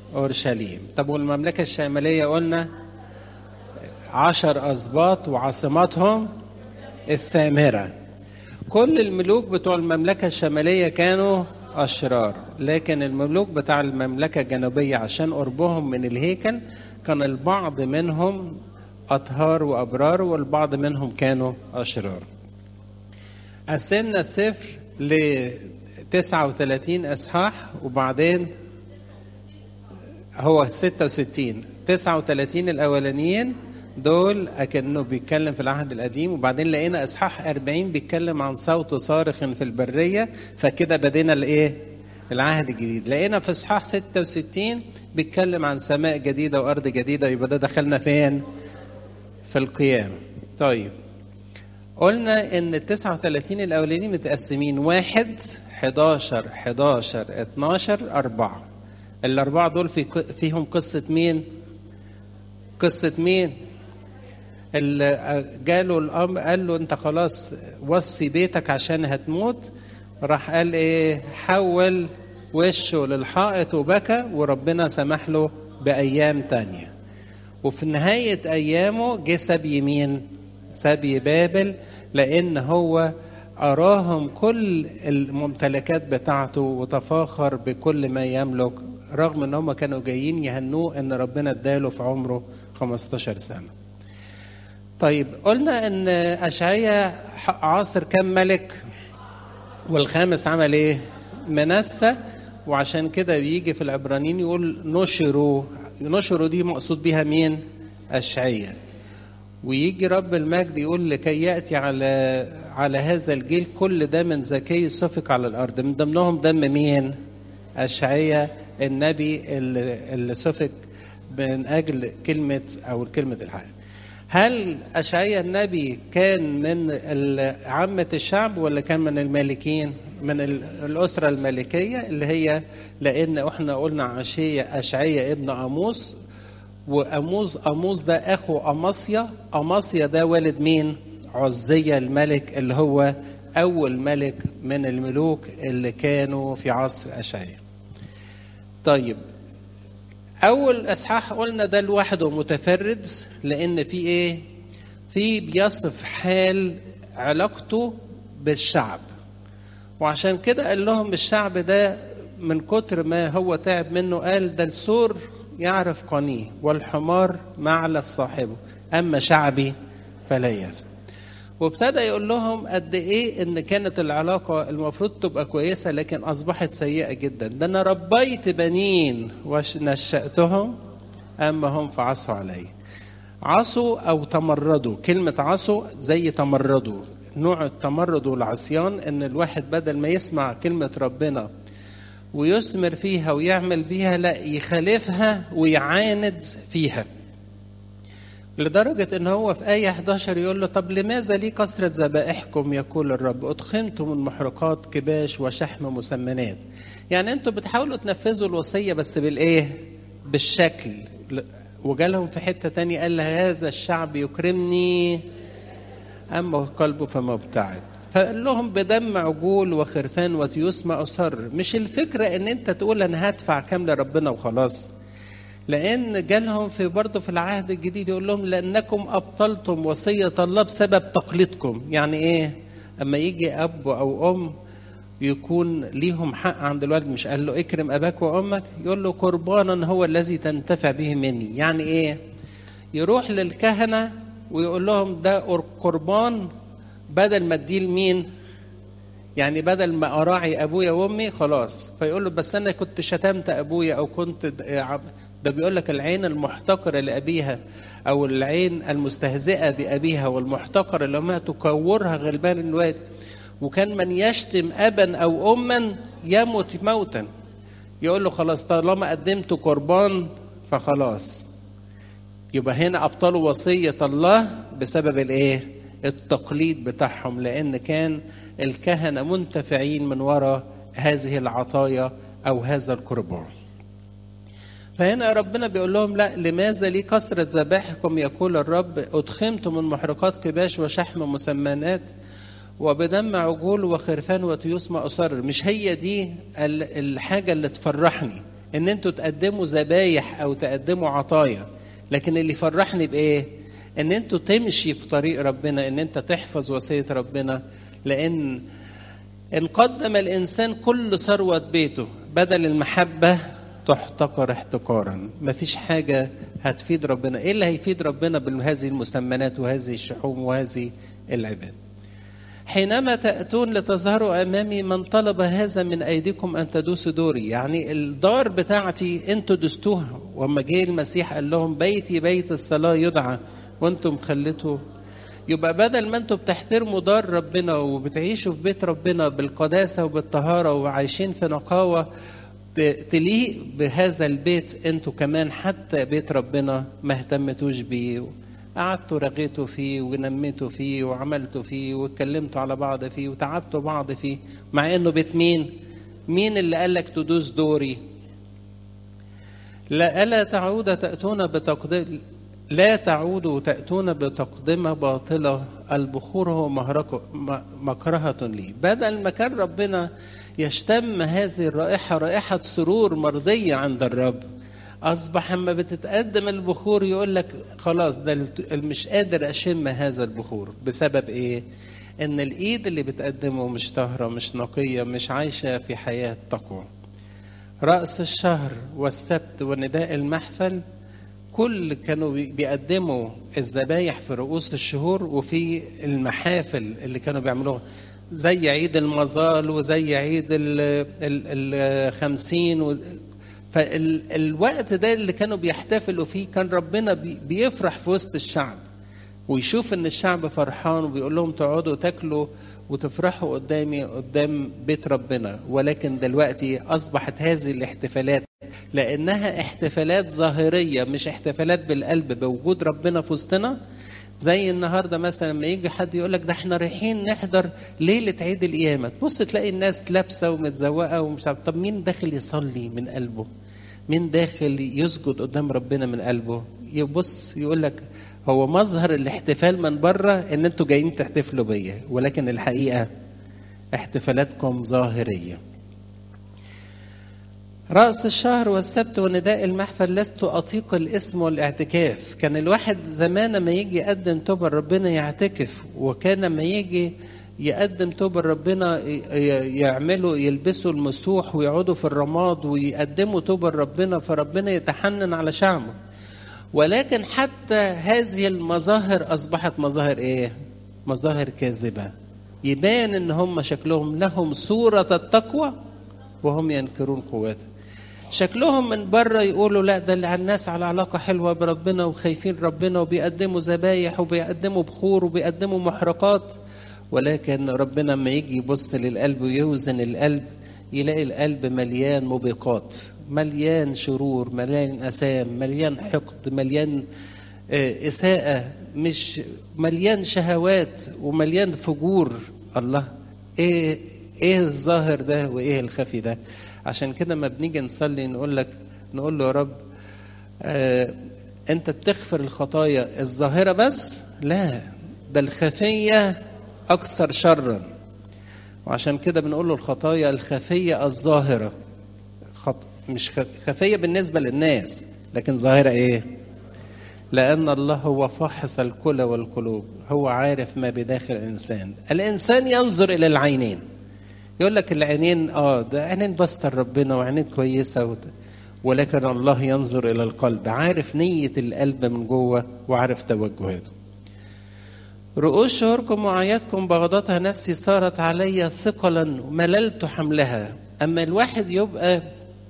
أورشليم طب والمملكة الشمالية قلنا عشر أسباط وعاصمتهم السامرة كل الملوك بتوع المملكة الشمالية كانوا أشرار لكن الملوك بتاع المملكة الجنوبية عشان قربهم من الهيكل كان البعض منهم أطهار وأبرار والبعض منهم كانوا أشرار قسمنا السفر ل 39 إصحاح وبعدين هو 66 39 الأولانيين دول أكنه بيتكلم في العهد القديم وبعدين لقينا إصحاح 40 بيتكلم عن صوت صارخ في البرية فكده بدينا الإيه؟ العهد الجديد لقينا في إصحاح 66 بيتكلم عن سماء جديدة وأرض جديدة يبقى ده دخلنا فين؟ في القيامة طيب قلنا ان ال 39 الاولانيين متقسمين واحد 11 11 12 4 الاربعه دول في فيهم قصه مين؟ قصه مين؟ اللي جاله الامر قال له انت خلاص وصي بيتك عشان هتموت راح قال ايه؟ حول وشه للحائط وبكى وربنا سمح له بايام تانيه وفي نهايه ايامه جه سبي مين؟ سبي بابل لان هو اراهم كل الممتلكات بتاعته وتفاخر بكل ما يملك رغم ان هم كانوا جايين يهنوه ان ربنا اداله في عمره 15 سنه طيب قلنا ان اشعيا عاصر كم ملك والخامس عمل ايه منسى وعشان كده بيجي في العبرانيين يقول نشروا نشروا دي مقصود بيها مين اشعيا ويجي رب المجد يقول لكي ياتي على على هذا الجيل كل دم زكي سفك على الارض من ضمنهم دم مين؟ اشعيا النبي اللي, اللي سفك من اجل كلمه او كلمه الحق. هل اشعيا النبي كان من عامه الشعب ولا كان من المالكين؟ من الاسره المالكيه اللي هي لان احنا قلنا عشيه اشعيا ابن اموس واموز اموز ده اخو اماسيا اماسيا ده والد مين عزية الملك اللي هو اول ملك من الملوك اللي كانوا في عصر اشعيا طيب اول اصحاح قلنا ده لوحده متفرد لان في ايه في بيصف حال علاقته بالشعب وعشان كده قال لهم الشعب ده من كتر ما هو تعب منه قال ده السور يعرف قنيه والحمار معلف صاحبه أما شعبي فلا يفهم وابتدى يقول لهم قد ايه ان كانت العلاقه المفروض تبقى كويسه لكن اصبحت سيئه جدا ده انا ربيت بنين ونشاتهم اما هم فعصوا علي عصوا او تمردوا كلمه عصوا زي تمردوا نوع التمرد والعصيان ان الواحد بدل ما يسمع كلمه ربنا ويثمر فيها ويعمل بيها لا يخالفها ويعاند فيها لدرجة ان هو في آية 11 يقول له طب لماذا لي كثرة ذبائحكم يقول الرب أدخنتم المحرقات كباش وشحم مسمنات يعني انتوا بتحاولوا تنفذوا الوصية بس بالايه بالشكل وجالهم في حتة تانية قال هذا الشعب يكرمني أما قلبه فمبتعد فقال لهم بدم عجول وخرفان وتيوس ما أصر مش الفكرة ان انت تقول انا هدفع كام لربنا وخلاص لان جالهم في برضه في العهد الجديد يقول لهم لانكم ابطلتم وصيه الله بسبب تقليدكم يعني ايه اما يجي اب او ام يكون ليهم حق عند الولد مش قال له اكرم اباك وامك يقول له قربانا هو الذي تنتفع به مني يعني ايه يروح للكهنه ويقول لهم ده قربان بدل ما اديه لمين يعني بدل ما اراعي ابويا وامي خلاص فيقول له بس انا كنت شتمت ابويا او كنت ده بيقول لك العين المحتقرة لأبيها أو العين المستهزئة بأبيها والمحتقرة لأمها تكورها غلبان الواد وكان من يشتم أبا أو أما يموت موتا يقول له خلاص طالما قدمت قربان فخلاص يبقى هنا أبطلوا وصية الله بسبب الإيه؟ التقليد بتاعهم لأن كان الكهنة منتفعين من وراء هذه العطايا أو هذا القربان فهنا ربنا بيقول لهم لا لماذا لي كثرة ذبائحكم يقول الرب أدخمتم من محرقات كباش وشحم مسمنات وبدم عجول وخرفان وتيوس ما أصر مش هي دي الحاجة اللي تفرحني ان انتوا تقدموا ذبايح او تقدموا عطايا لكن اللي يفرحني بايه ان انتوا تمشي في طريق ربنا ان انت تحفظ وصيه ربنا لان ان قدم الانسان كل ثروه بيته بدل المحبه تحتقر احتقارا مفيش حاجه هتفيد ربنا ايه اللي هيفيد ربنا بهذه المسمنات وهذه الشحوم وهذه العباد حينما تأتون لتظهروا أمامي من طلب هذا من أيديكم أن تدوسوا دوري يعني الدار بتاعتي أنتوا دستوها وما جه المسيح قال لهم بيتي بيت الصلاة يدعى وأنتم خليتوا يبقى بدل ما أنتوا بتحترموا دار ربنا وبتعيشوا في بيت ربنا بالقداسة وبالطهارة وعايشين في نقاوة تليق بهذا البيت أنتوا كمان حتى بيت ربنا ما اهتمتوش بيه قعدتوا رغيتوا فيه ونميتوا فيه وعملتوا فيه واتكلمتوا على بعض فيه وتعبتوا بعض فيه مع انه بيت مين؟ مين اللي قال لك تدوس دوري؟ لا ألا تعود تأتون بتقدم لا تعودوا تأتون بتقدمة باطلة البخور هو مكرهة لي بدل ما كان ربنا يشتم هذه الرائحة رائحة سرور مرضية عند الرب اصبح اما بتتقدم البخور يقول لك خلاص ده مش قادر اشم هذا البخور بسبب ايه ان الايد اللي بتقدمه مش طاهره مش نقيه مش عايشه في حياه تقوى راس الشهر والسبت ونداء المحفل كل كانوا بيقدموا الذبايح في رؤوس الشهور وفي المحافل اللي كانوا بيعملوها زي عيد المظال وزي عيد الخمسين فالوقت ده اللي كانوا بيحتفلوا فيه كان ربنا بيفرح في وسط الشعب ويشوف ان الشعب فرحان وبيقول لهم تقعدوا تاكلوا وتفرحوا قدامي قدام بيت ربنا ولكن دلوقتي اصبحت هذه الاحتفالات لانها احتفالات ظاهريه مش احتفالات بالقلب بوجود ربنا في وسطنا زي النهارده مثلا لما يجي حد يقول لك ده احنا رايحين نحضر ليله عيد القيامه تبص تلاقي الناس لابسه ومتزوقه ومش عارف طب مين داخل يصلي من قلبه مين داخل يسجد قدام ربنا من قلبه يبص يقول لك هو مظهر الاحتفال من بره ان انتوا جايين تحتفلوا بيا ولكن الحقيقه احتفالاتكم ظاهريه رأس الشهر والسبت ونداء المحفل لست أطيق الاسم والاعتكاف كان الواحد زمان ما يجي يقدم توبة ربنا يعتكف وكان ما يجي يقدم توبة ربنا يعملوا يلبسوا المسوح ويقعدوا في الرماد ويقدموا توبة ربنا فربنا يتحنن على شعبه ولكن حتى هذه المظاهر أصبحت مظاهر إيه؟ مظاهر كاذبة يبان إن هم شكلهم لهم صورة التقوى وهم ينكرون قوتها شكلهم من بره يقولوا لا ده اللي الناس على علاقه حلوه بربنا وخايفين ربنا وبيقدموا ذبايح وبيقدموا بخور وبيقدموا محرقات ولكن ربنا لما يجي يبص للقلب ويوزن القلب يلاقي القلب مليان موبقات مليان شرور مليان اثام مليان حقد مليان اساءه مش مليان شهوات ومليان فجور الله ايه ايه الظاهر ده وايه الخفي ده عشان كده ما بنيجي نصلي نقول لك نقول له يا رب آه انت بتغفر الخطايا الظاهره بس لا ده الخفيه اكثر شرا وعشان كده بنقول له الخطايا الخفيه الظاهره خط مش خفيه بالنسبه للناس لكن ظاهره ايه لأن الله هو فاحص الكلى والقلوب هو عارف ما بداخل الإنسان الإنسان ينظر إلى العينين يقول لك العينين اه ده عينين بستر ربنا وعينين كويسه وت... ولكن الله ينظر الى القلب عارف نيه القلب من جوه وعارف توجهاته رؤوس شهوركم وعياتكم بغضتها نفسي صارت علي ثقلا مللت حملها اما الواحد يبقى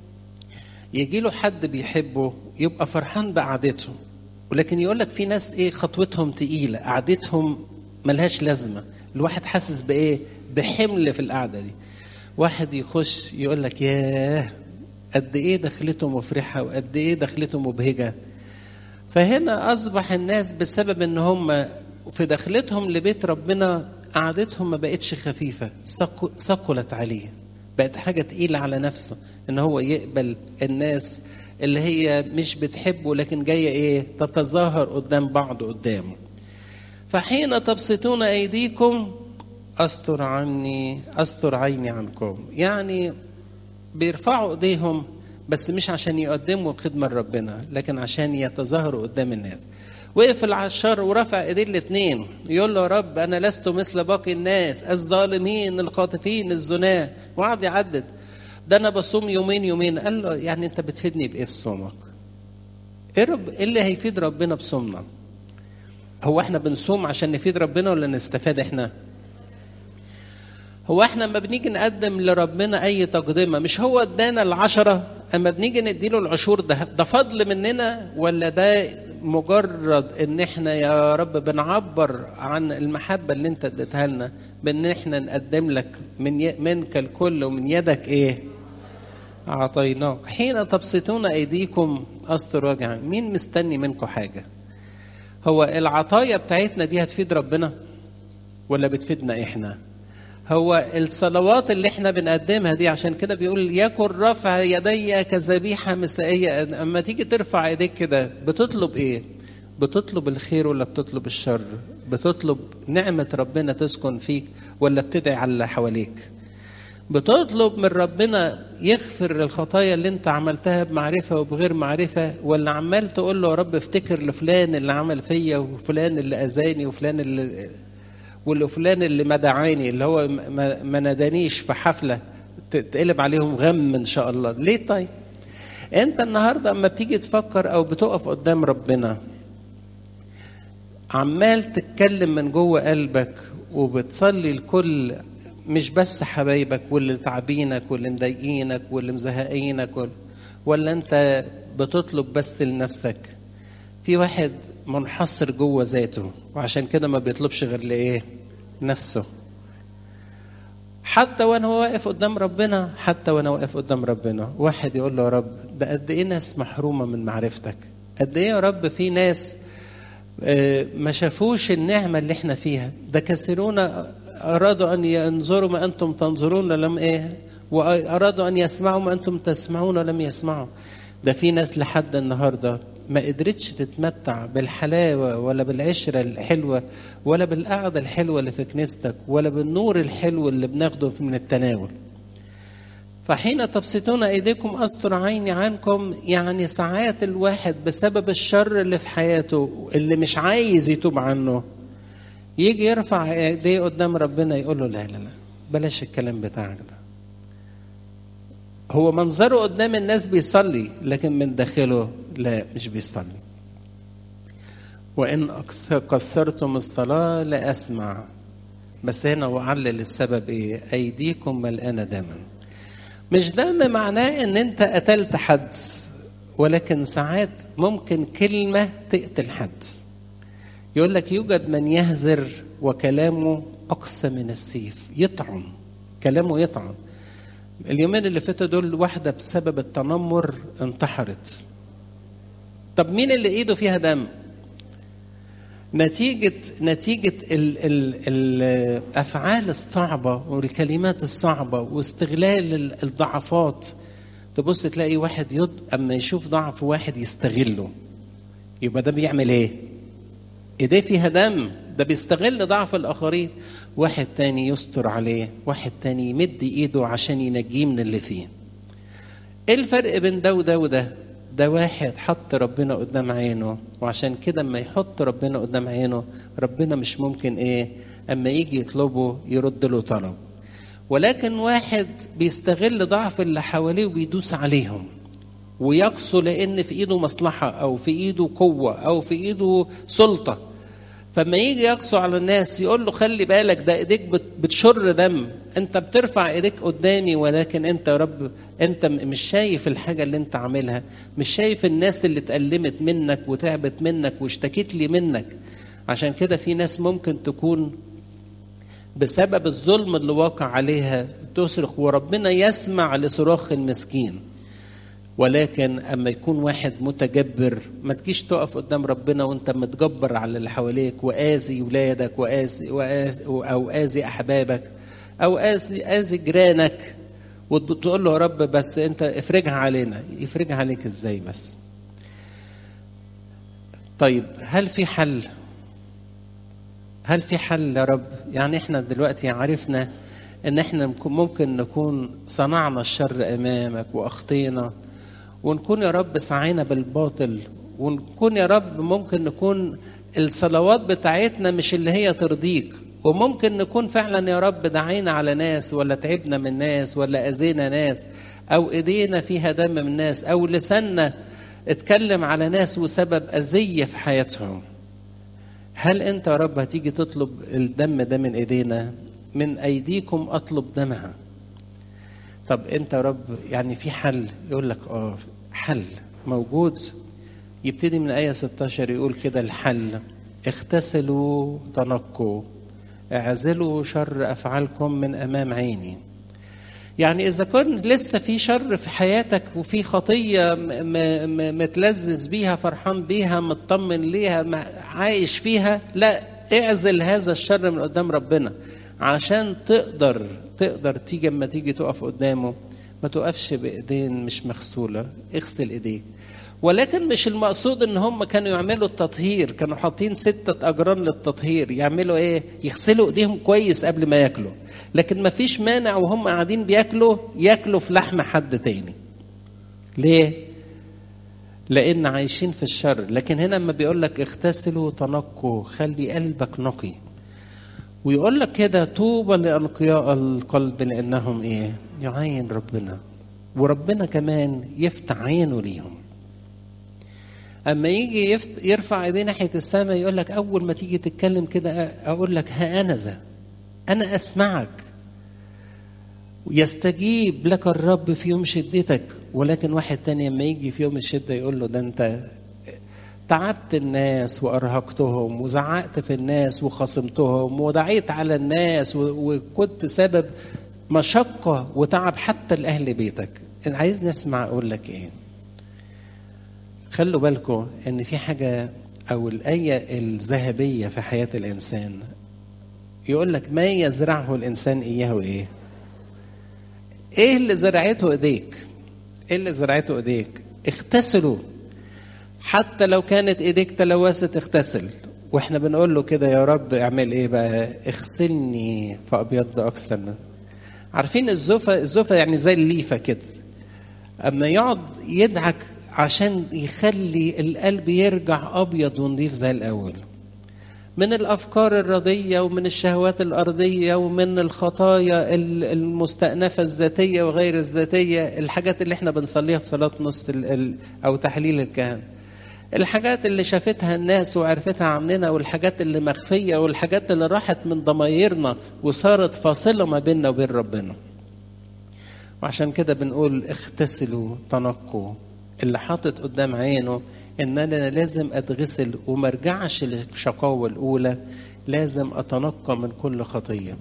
يجي له حد بيحبه يبقى فرحان بقعدته ولكن يقول لك في ناس ايه خطوتهم تقيله قعدتهم ملهاش لازمه الواحد حاسس بايه بحمل في القعده دي واحد يخش يقول لك ياه قد ايه دخلته مفرحه وقد ايه دخلته مبهجه فهنا اصبح الناس بسبب ان هم في دخلتهم لبيت ربنا قعدتهم ما بقتش خفيفه ثقلت عليه بقت حاجه تقيله على نفسه ان هو يقبل الناس اللي هي مش بتحبه لكن جايه ايه تتظاهر قدام بعض قدامه فحين تبسطون ايديكم استر عني استر عيني عنكم يعني بيرفعوا ايديهم بس مش عشان يقدموا خدمة لربنا لكن عشان يتظاهروا قدام الناس وقف العشار ورفع ايديه الاثنين يقول له يا رب انا لست مثل باقي الناس الظالمين الخاطفين الزناه وقعد يعدد ده انا بصوم يومين يومين قال له يعني انت بتفيدني بايه بصومك ايه رب ايه اللي هيفيد ربنا بصومنا هو احنا بنصوم عشان نفيد ربنا ولا نستفاد احنا هو احنا لما بنيجي نقدم لربنا اي تقدمه مش هو ادانا العشره اما بنيجي نديله العشور ده ده فضل مننا ولا ده مجرد ان احنا يا رب بنعبر عن المحبه اللي انت اديتها لنا بان احنا نقدم لك من ي... منك الكل ومن يدك ايه اعطيناك حين تبسطون ايديكم استر وجعا مين مستني منكم حاجه هو العطايا بتاعتنا دي هتفيد ربنا ولا بتفيدنا احنا هو الصلوات اللي احنا بنقدمها دي عشان كده بيقول يكن رفع يدي كذبيحة مسائية اما تيجي ترفع ايديك كده بتطلب ايه بتطلب الخير ولا بتطلب الشر بتطلب نعمة ربنا تسكن فيك ولا بتدعي على اللي حواليك بتطلب من ربنا يغفر الخطايا اللي انت عملتها بمعرفة وبغير معرفة ولا عمال تقول له يا رب افتكر لفلان اللي عمل فيا وفلان اللي اذاني وفلان اللي والفلان اللي ما دعاني اللي هو ما, ما نادانيش في حفله تقلب عليهم غم ان شاء الله ليه طيب انت النهارده اما بتيجي تفكر او بتقف قدام ربنا عمال تتكلم من جوه قلبك وبتصلي الكل مش بس حبايبك واللي تعبينك واللي مضايقينك واللي مزهقينك ولا انت بتطلب بس لنفسك في واحد منحصر جوه ذاته وعشان كده ما بيطلبش غير لايه نفسه حتى وانا واقف قدام ربنا حتى وانا واقف قدام ربنا واحد يقول له يا رب ده قد ايه ناس محرومه من معرفتك قد ايه يا رب في ناس ما شافوش النعمه اللي احنا فيها ده كثيرون ارادوا ان ينظروا ما انتم تنظرون لم ايه وارادوا ان يسمعوا ما انتم تسمعون ولم يسمعوا ده في ناس لحد النهارده ما قدرتش تتمتع بالحلاوه ولا بالعشره الحلوه ولا بالقعده الحلوه اللي في كنيستك ولا بالنور الحلو اللي بناخده من التناول. فحين تبسطون ايديكم استر عيني عنكم يعني ساعات الواحد بسبب الشر اللي في حياته اللي مش عايز يتوب عنه يجي يرفع ايديه قدام ربنا يقول له لا لا لا بلاش الكلام بتاعك ده. هو منظره قدام الناس بيصلي لكن من داخله لا مش بيصلي وإن كثرتم الصلاة لا أسمع بس هنا وعلل السبب إيه أيديكم ملقانة دما مش دم معناه إن أنت قتلت حد ولكن ساعات ممكن كلمة تقتل حد يقول لك يوجد من يهزر وكلامه أقسى من السيف يطعن كلامه يطعن اليومين اللي فاتوا دول واحدة بسبب التنمر انتحرت طب مين اللي ايده فيها دم نتيجة نتيجة ال ال الأفعال الصعبة والكلمات الصعبة واستغلال الضعفات تبص تلاقي واحد يد أما يشوف ضعف واحد يستغله يبقى ده بيعمل ايه؟ ايديه فيها دم ده بيستغل ضعف الآخرين واحد تاني يستر عليه واحد تاني يمد ايده عشان ينجيه من اللي فيه ايه الفرق بين ده وده وده ده واحد حط ربنا قدام عينه وعشان كده اما يحط ربنا قدام عينه ربنا مش ممكن ايه اما يجي يطلبه يرد له طلب ولكن واحد بيستغل ضعف اللي حواليه وبيدوس عليهم ويقسو لان في ايده مصلحه او في ايده قوه او في ايده سلطه فما يجي يقسو على الناس يقول له خلي بالك ده ايديك بتشر دم انت بترفع ايديك قدامي ولكن انت يا رب انت مش شايف الحاجه اللي انت عاملها مش شايف الناس اللي اتألمت منك وتعبت منك واشتكت لي منك عشان كده في ناس ممكن تكون بسبب الظلم اللي واقع عليها تصرخ وربنا يسمع لصراخ المسكين ولكن اما يكون واحد متجبر ما تجيش تقف قدام ربنا وانت متجبر على اللي حواليك واذي ولادك واذي او اذي احبابك او اذي اذي جيرانك وتقول له يا رب بس انت افرجها علينا يفرجها عليك ازاي بس طيب هل في حل هل في حل يا رب يعني احنا دلوقتي عرفنا ان احنا ممكن نكون صنعنا الشر امامك واخطينا ونكون يا رب سعينا بالباطل ونكون يا رب ممكن نكون الصلوات بتاعتنا مش اللي هي ترضيك وممكن نكون فعلا يا رب دعينا على ناس ولا تعبنا من ناس ولا اذينا ناس او ايدينا فيها دم من ناس او لساننا اتكلم على ناس وسبب اذيه في حياتهم هل انت يا رب هتيجي تطلب الدم ده من ايدينا من ايديكم اطلب دمها طب انت يا رب يعني في حل يقول لك اه حل موجود يبتدي من آية 16 يقول كده الحل اغتسلوا تنقوا اعزلوا شر أفعالكم من أمام عيني يعني إذا كنت لسه في شر في حياتك وفي خطية متلذذ بيها فرحان بيها مطمن ليها عايش فيها لا اعزل هذا الشر من قدام ربنا عشان تقدر تقدر تيجي اما تيجي تقف قدامه ما تقفش بايدين مش مغسوله اغسل ايديك ولكن مش المقصود ان هم كانوا يعملوا التطهير كانوا حاطين ستة اجران للتطهير يعملوا ايه يغسلوا ايديهم كويس قبل ما ياكلوا لكن ما فيش مانع وهم قاعدين بياكلوا ياكلوا في لحم حد تاني ليه لان عايشين في الشر لكن هنا لما بيقول لك اغتسلوا تنقوا خلي قلبك نقي ويقول لك كده طوبى لانقياء القلب لانهم ايه يعين ربنا وربنا كمان يفتح عينه ليهم اما يجي يفت... يرفع ايديه ناحيه السماء يقول لك اول ما تيجي تتكلم كده اقول لك ها انا ذا انا اسمعك يستجيب لك الرب في يوم شدتك ولكن واحد تاني لما يجي في يوم الشده يقول له ده انت تعبت الناس وارهقتهم وزعقت في الناس وخصمتهم ودعيت على الناس وكنت سبب مشقه وتعب حتى لاهل بيتك عايز نسمع اقول لك ايه خلوا بالكم ان في حاجه او الايه الذهبيه في حياه الانسان يقول لك ما يزرعه الانسان اياه ايه ايه اللي زرعته ايديك ايه اللي زرعته ايديك اغتسلوا حتى لو كانت ايديك تلوثت اغتسل واحنا بنقول له كده يا رب اعمل ايه بقى اغسلني فابيض اكثر عارفين الزوفه الزوفه يعني زي الليفه كده اما يقعد يدعك عشان يخلي القلب يرجع ابيض ونضيف زي الاول من الافكار الرضيه ومن الشهوات الارضيه ومن الخطايا المستأنفه الذاتيه وغير الذاتيه الحاجات اللي احنا بنصليها في صلاه نص او تحليل الكهنه الحاجات اللي شافتها الناس وعرفتها عننا والحاجات اللي مخفيه والحاجات اللي راحت من ضمايرنا وصارت فاصله ما بيننا وبين ربنا وعشان كده بنقول اغتسلوا تنقوا اللي حاطط قدام عينه ان انا لازم اتغسل وما ارجعش للشقاوه الاولى لازم اتنقى من كل خطيه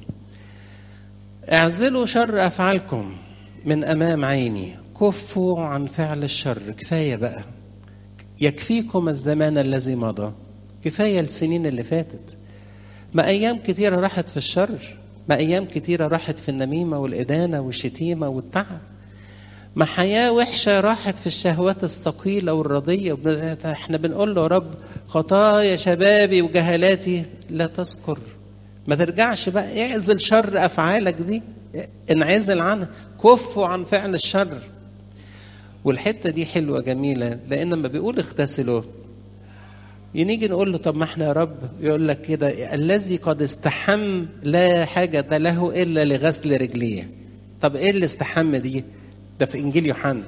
اعزلوا شر افعالكم من امام عيني كفوا عن فعل الشر كفايه بقى يكفيكم الزمان الذي مضى كفايه السنين اللي فاتت ما ايام كتيره راحت في الشر ما ايام كتيره راحت في النميمه والادانه والشتيمه والتعب ما حياة وحشة راحت في الشهوات الثقيلة والرضية احنا بنقول له يا رب خطايا شبابي وجهالاتي لا تذكر ما ترجعش بقى اعزل شر أفعالك دي انعزل عنها كفوا عن فعل الشر والحتة دي حلوة جميلة لأن لما بيقول اغتسلوا نيجي نقول له طب ما احنا يا رب يقول لك كده الذي قد استحم لا حاجة له إلا لغسل رجليه طب ايه اللي استحم دي ده في انجيل يوحنا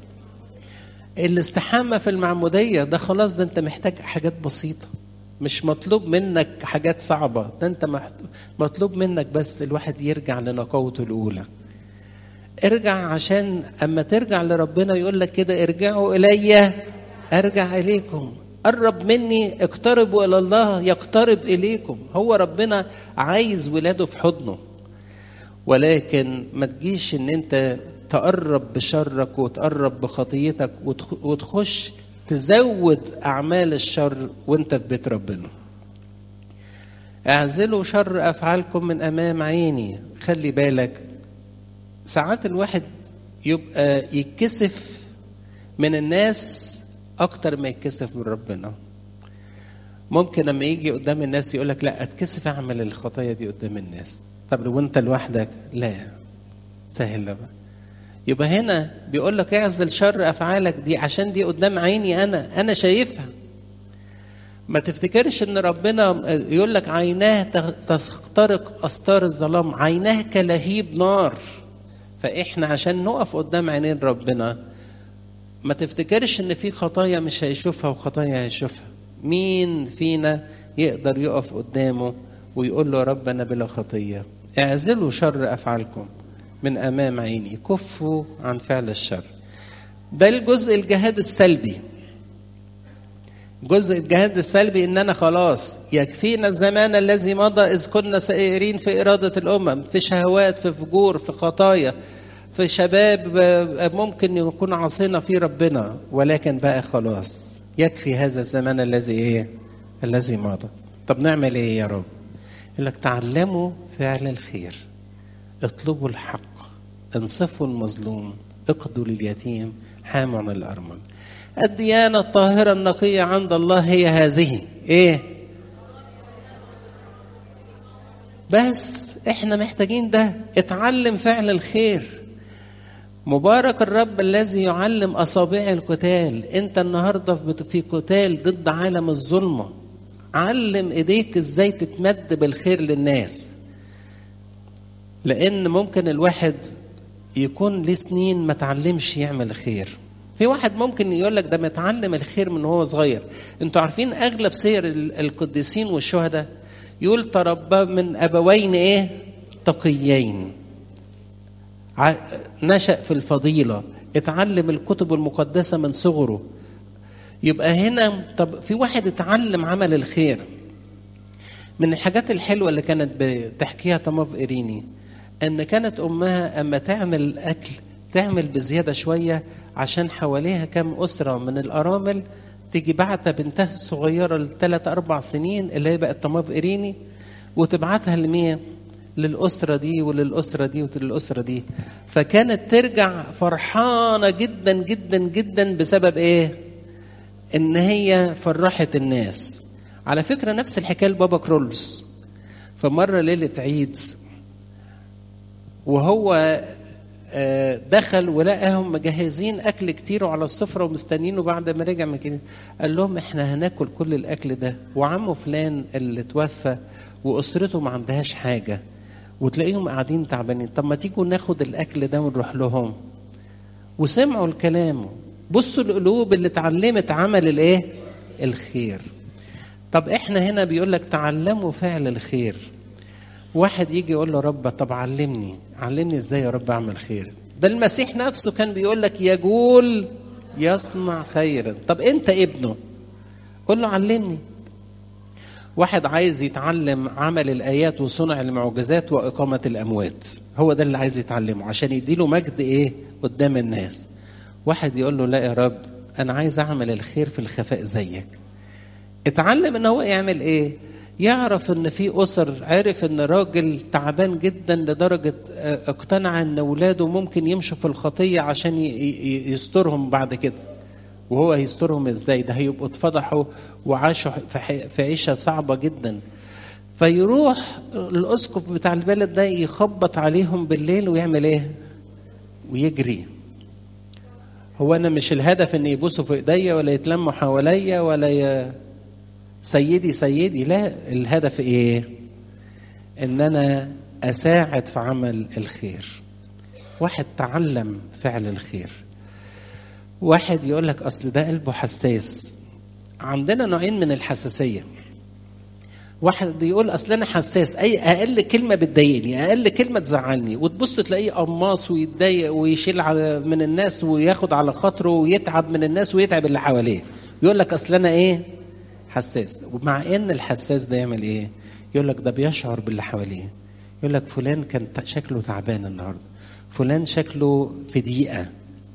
الاستحامه في المعموديه ده خلاص ده انت محتاج حاجات بسيطه مش مطلوب منك حاجات صعبه ده انت مطلوب منك بس الواحد يرجع لنقاوته الاولى ارجع عشان اما ترجع لربنا يقول لك كده ارجعوا الي ارجع اليكم قرب مني اقتربوا الى الله يقترب اليكم هو ربنا عايز ولاده في حضنه ولكن ما تجيش ان انت تقرب بشرك وتقرب بخطيتك وتخش تزود اعمال الشر وانت في بيت ربنا اعزلوا شر افعالكم من امام عيني خلي بالك ساعات الواحد يبقى يتكسف من الناس اكتر ما يتكسف من ربنا ممكن لما يجي قدام الناس يقول لك لا اتكسف اعمل الخطايا دي قدام الناس طب لو انت لوحدك لا سهل بقى يبقى هنا بيقول لك اعزل شر افعالك دي عشان دي قدام عيني انا انا شايفها ما تفتكرش ان ربنا يقول لك عيناه تخترق استار الظلام عيناه كلهيب نار فاحنا عشان نقف قدام عينين ربنا ما تفتكرش ان في خطايا مش هيشوفها وخطايا هيشوفها مين فينا يقدر يقف قدامه ويقول له يا رب انا بلا خطيه اعزلوا شر افعالكم من امام عيني كفوا عن فعل الشر ده الجزء الجهاد السلبي جزء الجهاد السلبي ان انا خلاص يكفينا الزمان الذي مضى اذ كنا سائرين في اراده الامم في شهوات في فجور في خطايا في شباب ممكن يكون عصينا فيه ربنا ولكن بقى خلاص يكفي هذا الزمان الذي ايه الذي مضى طب نعمل ايه يا رب يقول لك تعلموا فعل الخير اطلبوا الحق انصفوا المظلوم اقضوا لليتيم حاموا عن الارمل الديانة الطاهرة النقية عند الله هي هذه ايه بس احنا محتاجين ده اتعلم فعل الخير مبارك الرب الذي يعلم اصابع القتال انت النهارده في قتال ضد عالم الظلمه علم ايديك ازاي تتمد بالخير للناس لان ممكن الواحد يكون ليه سنين ما تعلمش يعمل خير في واحد ممكن يقول لك ده متعلم الخير من وهو صغير انتوا عارفين اغلب سير القديسين والشهداء يقول تربى من ابوين ايه تقيين نشأ في الفضيلة اتعلم الكتب المقدسة من صغره يبقى هنا طب في واحد اتعلم عمل الخير من الحاجات الحلوة اللي كانت بتحكيها طماف إيريني أن كانت أمها أما تعمل أكل تعمل بزيادة شوية عشان حواليها كم أسرة من الأرامل تيجي بعتها بنتها الصغيرة لثلاث أربع سنين اللي هي بقت طماف إيريني وتبعتها لمين؟ للأسرة دي وللأسرة دي وللأسرة دي فكانت ترجع فرحانة جدا جدا جدا بسبب إيه؟ إن هي فرحت الناس على فكرة نفس الحكاية لبابا كرولس فمرة ليلة عيد وهو دخل ولقاهم مجهزين اكل كتير وعلى السفره ومستنينه بعد ما رجع من كده قال لهم احنا هناكل كل الاكل ده وعمه فلان اللي توفى واسرته ما عندهاش حاجه وتلاقيهم قاعدين تعبانين طب ما تيجوا ناخد الاكل ده ونروح لهم وسمعوا الكلام بصوا القلوب اللي اتعلمت عمل الايه الخير طب احنا هنا بيقول لك تعلموا فعل الخير واحد يجي يقول له رب طب علمني علمني ازاي يا رب اعمل خير ده المسيح نفسه كان بيقول لك يقول يصنع خيرا طب انت ابنه قول له علمني واحد عايز يتعلم عمل الايات وصنع المعجزات واقامه الاموات هو ده اللي عايز يتعلمه عشان يديله مجد ايه قدام الناس واحد يقول له لا يا رب انا عايز اعمل الخير في الخفاء زيك اتعلم ان هو يعمل ايه يعرف ان في اسر عرف ان راجل تعبان جدا لدرجه اقتنع ان اولاده ممكن يمشوا في الخطيه عشان يسترهم بعد كده وهو هيسترهم ازاي ده هيبقوا اتفضحوا وعاشوا في عيشه صعبه جدا فيروح الاسقف بتاع البلد ده يخبط عليهم بالليل ويعمل ايه ويجري هو انا مش الهدف ان يبوسوا في ايديا ولا يتلموا حواليا ولا ي... سيدي سيدي لا الهدف ايه ان انا اساعد في عمل الخير واحد تعلم فعل الخير واحد يقول لك اصل ده قلبه حساس عندنا نوعين من الحساسيه واحد يقول اصل انا حساس اي اقل كلمه بتضايقني اقل كلمه تزعلني وتبص تلاقيه قماص ويتضايق ويشيل على من الناس وياخد على خاطره ويتعب من الناس ويتعب اللي حواليه يقول لك اصل انا ايه حساس ومع ان الحساس ده يعمل ايه يقول لك ده بيشعر باللي حواليه يقول لك فلان كان شكله تعبان النهارده فلان شكله في ضيقه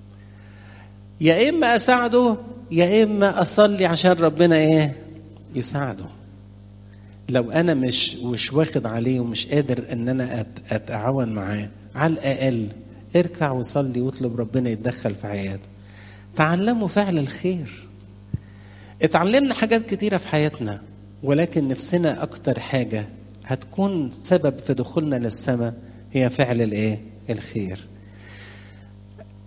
يا اما اساعده يا اما اصلي عشان ربنا ايه يساعده لو انا مش مش واخد عليه ومش قادر ان انا اتعاون معاه على الاقل اركع وصلي واطلب ربنا يتدخل في حياته تعلموا فعل الخير اتعلمنا حاجات كتيرة في حياتنا ولكن نفسنا أكتر حاجة هتكون سبب في دخولنا للسماء هي فعل الإيه؟ الخير.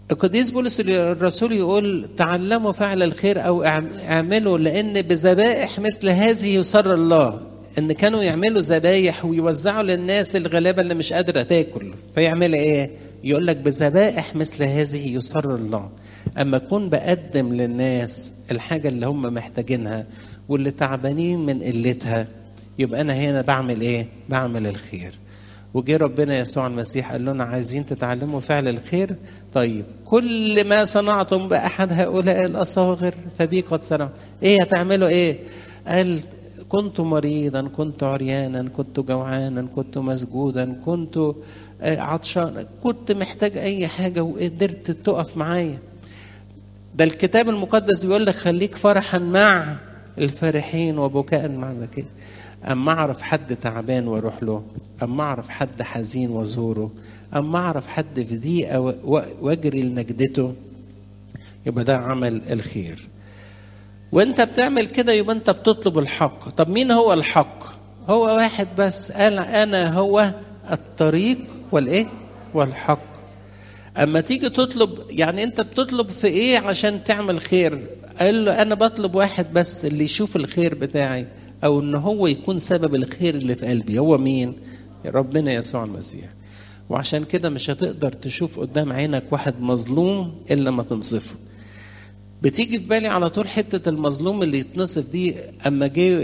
القديس بولس الرسول يقول تعلموا فعل الخير او اعملوا لان بذبائح مثل هذه يسر الله ان كانوا يعملوا ذبايح ويوزعوا للناس الغلابه اللي مش قادره تاكل فيعمل ايه يقول لك بذبائح مثل هذه يسر الله اما اكون بقدم للناس الحاجه اللي هم محتاجينها واللي تعبانين من قلتها يبقى انا هنا بعمل ايه بعمل الخير وجه ربنا يسوع المسيح قال لنا عايزين تتعلموا فعل الخير طيب كل ما صنعتم بأحد هؤلاء الأصاغر فبي قد صنعوا إيه هتعملوا إيه قال كنت مريضا كنت عريانا كنت جوعانا كنت مسجودا كنت عطشان كنت محتاج أي حاجة وقدرت تقف معايا ده الكتاب المقدس بيقول لك خليك فرحا مع الفرحين وبكاء مع البكاء أما أعرف حد تعبان وأروح له أما أعرف حد حزين وأزوره أما أعرف حد في ضيقة وأجري لنجدته يبقى ده عمل الخير وانت بتعمل كده يبقى انت بتطلب الحق طب مين هو الحق هو واحد بس قال انا هو الطريق والايه والحق اما تيجي تطلب يعني انت بتطلب في ايه عشان تعمل خير قال له انا بطلب واحد بس اللي يشوف الخير بتاعي او ان هو يكون سبب الخير اللي في قلبي هو مين ربنا يسوع المسيح وعشان كده مش هتقدر تشوف قدام عينك واحد مظلوم الا ما تنصفه بتيجي في بالي على طول حته المظلوم اللي يتنصف دي اما جه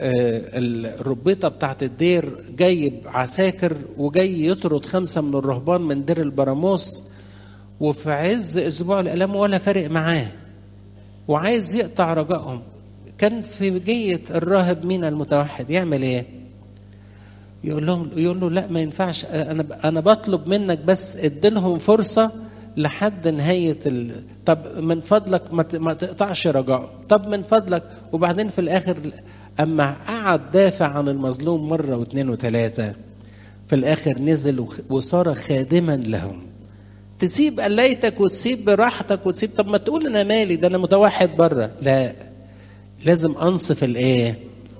الربيطه بتاعت الدير جايب عساكر وجاي يطرد خمسه من الرهبان من دير البراموس وفي عز اسبوع الالام ولا فارق معاه وعايز يقطع رجائهم كان في جية الراهب مين المتوحد يعمل ايه؟ يقول لهم يقول له لا ما ينفعش انا انا بطلب منك بس اديلهم فرصه لحد نهايه ال... طب من فضلك ما, ما تقطعش رجاء طب من فضلك وبعدين في الاخر اما قعد دافع عن المظلوم مره واثنين وثلاثه في الاخر نزل وصار خادما لهم تسيب قليتك وتسيب براحتك وتسيب طب ما تقول انا مالي ده انا متوحد بره لا لازم انصف الايه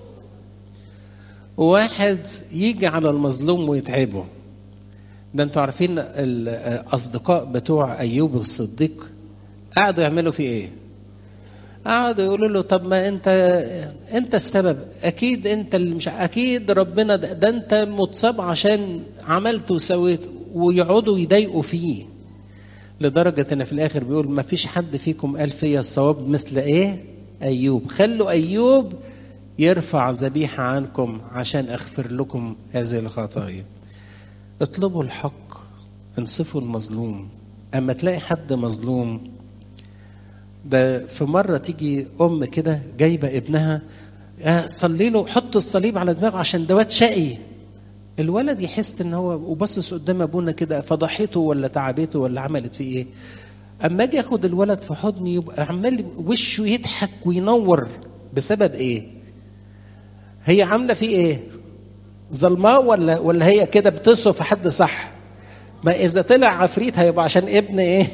واحد يجي على المظلوم ويتعبه ده انتوا عارفين الاصدقاء بتوع ايوب الصديق قعدوا يعملوا فيه ايه قعدوا يقولوا له طب ما انت انت السبب اكيد انت اللي مش اكيد ربنا ده, ده انت متصاب عشان عملت وسويت ويقعدوا يضايقوا فيه لدرجه ان في الاخر بيقول ما فيش حد فيكم قال فيا الصواب مثل ايه ايوب خلوا ايوب يرفع ذبيحه عنكم عشان اغفر لكم هذه الخطايا اطلبوا الحق انصفوا المظلوم اما تلاقي حد مظلوم ده في مره تيجي ام كده جايبه ابنها صلي له حط الصليب على دماغه عشان دوات شقي الولد يحس ان هو وبصص قدام ابونا كده فضحته ولا تعبته ولا عملت فيه ايه اما اجي اخد الولد في حضني يبقى عمال وشه يضحك وينور بسبب ايه هي عامله فيه ايه ظلماه ولا ولا هي كده بتصف حد صح ما اذا طلع عفريت هيبقى عشان ابن ايه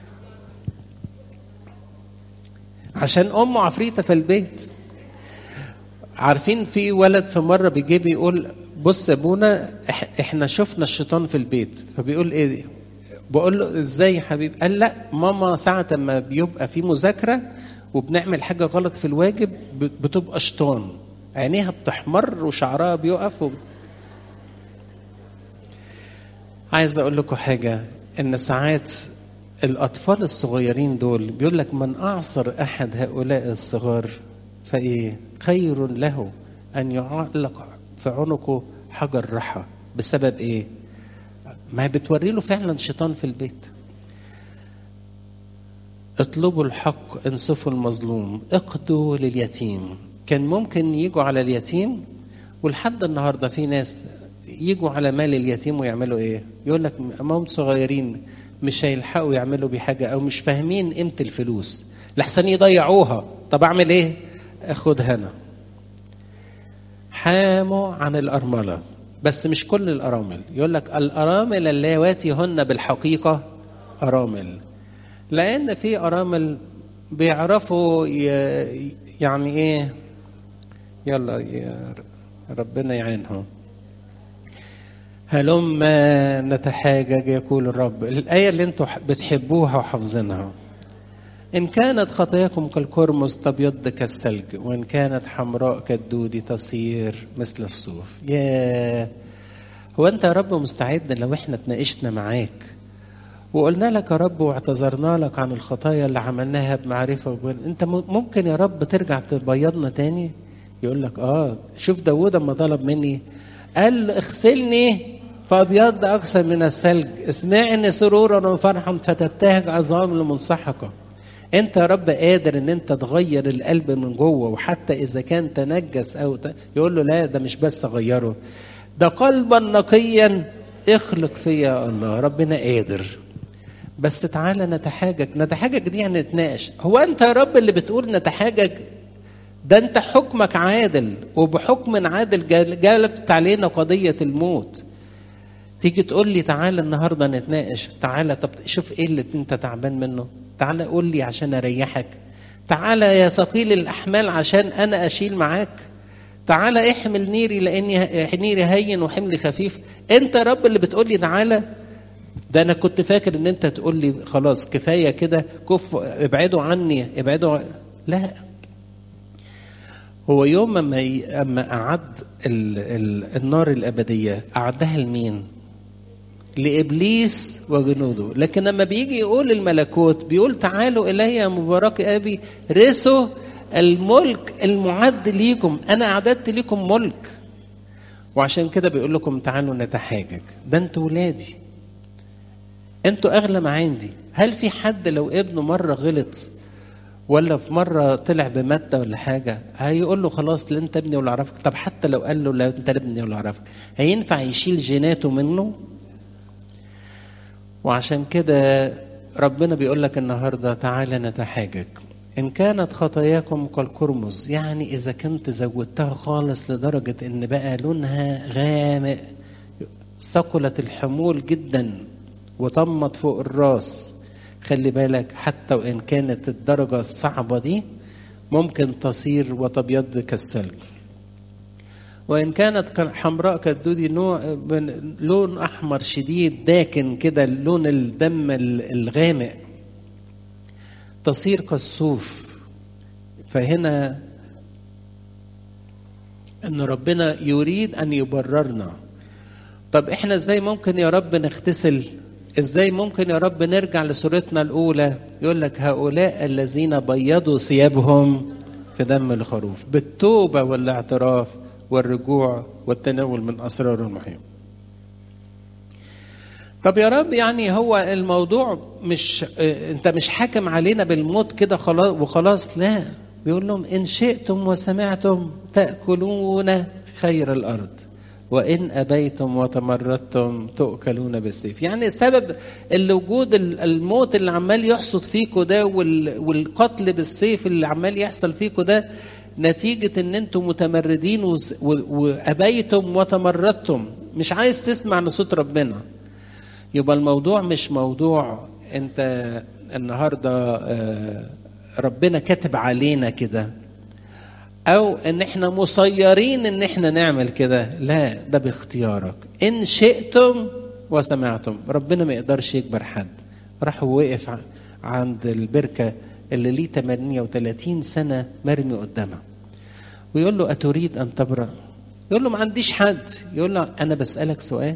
عشان امه عفريته في البيت عارفين في ولد في مره بيجي بيقول بص يا ابونا احنا شفنا الشيطان في البيت فبيقول ايه بقول له ازاي يا حبيبي قال لا ماما ساعة ما بيبقى في مذاكرة وبنعمل حاجة غلط في الواجب بتبقى شيطان عينيها بتحمر وشعرها بيقف و... عايز اقول لكم حاجة ان ساعات الاطفال الصغيرين دول بيقول لك من اعصر احد هؤلاء الصغار فايه خير له ان يعلق في عنقه حجر رحى بسبب ايه ما بتوري له فعلا شيطان في البيت اطلبوا الحق انصفوا المظلوم اقضوا لليتيم كان ممكن يجوا على اليتيم ولحد النهارده في ناس يجوا على مال اليتيم ويعملوا ايه يقول لك امام صغيرين مش هيلحقوا يعملوا بيه حاجه او مش فاهمين قيمه الفلوس لحسن يضيعوها طب اعمل ايه اخدها انا حاموا عن الارمله بس مش كل الارامل يقول لك الارامل اللواتي هن بالحقيقه ارامل لان في ارامل بيعرفوا يعني ايه يلا يا ربنا يعينهم هلم نتحاجج يقول الرب الآية اللي انتوا بتحبوها وحافظينها إن كانت خطاياكم كالكرمز تبيض كالثلج وإن كانت حمراء كالدود تصير مثل الصوف يا هو أنت يا رب مستعد لو إحنا اتناقشنا معاك وقلنا لك يا رب واعتذرنا لك عن الخطايا اللي عملناها بمعرفة وبين أنت ممكن يا رب ترجع تبيضنا تاني يقول لك آه شوف داوود أما طلب مني قال اغسلني فأبيض أكثر من الثلج اسمعني سرورا وفرحا فتبتهج عظام لمنسحقة انت يا رب قادر ان انت تغير القلب من جوه وحتى اذا كان تنجس او ت... يقول له لا ده مش بس اغيره ده قلبا نقيا اخلق فيا الله ربنا قادر بس تعالى نتحاجج نتحاجج دي يعني نتناقش هو انت يا رب اللي بتقول نتحاجج ده انت حكمك عادل وبحكم عادل جلبت علينا قضية الموت تيجي تقول لي تعالى النهارده نتناقش تعالى طب شوف ايه اللي انت تعبان منه تعالى قول لي عشان اريحك تعالى يا ثقيل الاحمال عشان انا اشيل معاك تعالى احمل نيري لاني نيري هين وحملي خفيف انت يا رب اللي بتقول لي تعالى ده انا كنت فاكر ان انت تقول لي خلاص كفايه كده كف ابعدوا عني ابعدوا عن... لا هو يوم اما ي... اما اعد ال... ال... النار الابديه اعدها لمين؟ لابليس وجنوده لكن لما بيجي يقول الملكوت بيقول تعالوا الي يا مبارك ابي رثوا الملك المعد ليكم انا اعددت لكم ملك وعشان كده بيقول لكم تعالوا نتحاجج ده انتوا ولادي انتوا اغلى ما عندي هل في حد لو ابنه مره غلط ولا في مره طلع بماده ولا حاجه هيقول له خلاص لا انت ابني ولا اعرفك طب حتى لو قال له لا انت ابني ولا اعرفك هينفع يشيل جيناته منه وعشان كده ربنا بيقول لك النهارده تعالى نتحاجج ان كانت خطاياكم كالكرمز يعني اذا كنت زودتها خالص لدرجه ان بقى لونها غامق ثقلت الحمول جدا وطمت فوق الراس خلي بالك حتى وان كانت الدرجه الصعبه دي ممكن تصير وتبيض كالثلج وإن كانت حمراء كالدودي نوع لون أحمر شديد داكن كده لون الدم الغامق تصير كالصوف فهنا أن ربنا يريد أن يبررنا طب إحنا إزاي ممكن يا رب نغتسل إزاي ممكن يا رب نرجع لصورتنا الأولى يقول لك هؤلاء الذين بيضوا ثيابهم في دم الخروف بالتوبة والاعتراف والرجوع والتناول من اسرار المحيط. طب يا رب يعني هو الموضوع مش انت مش حاكم علينا بالموت كده خلاص وخلاص لا بيقول لهم ان شئتم وسمعتم تاكلون خير الارض وان ابيتم وتمردتم تؤكلون بالسيف يعني سبب اللي وجود الموت اللي عمال يحصد فيكم ده والقتل بالسيف اللي عمال يحصل فيكم ده نتيجة ان انتم متمردين وابيتم وتمردتم مش عايز تسمع لصوت ربنا يبقى الموضوع مش موضوع انت النهاردة ربنا كاتب علينا كده او ان احنا مسيرين ان احنا نعمل كده لا ده باختيارك ان شئتم وسمعتم ربنا ما يقدرش يجبر حد راح وقف عند البركه اللي ليه 38 سنة مرمي قدامها ويقول له أتريد أن تبرأ يقول له ما عنديش حد يقول له أنا بسألك سؤال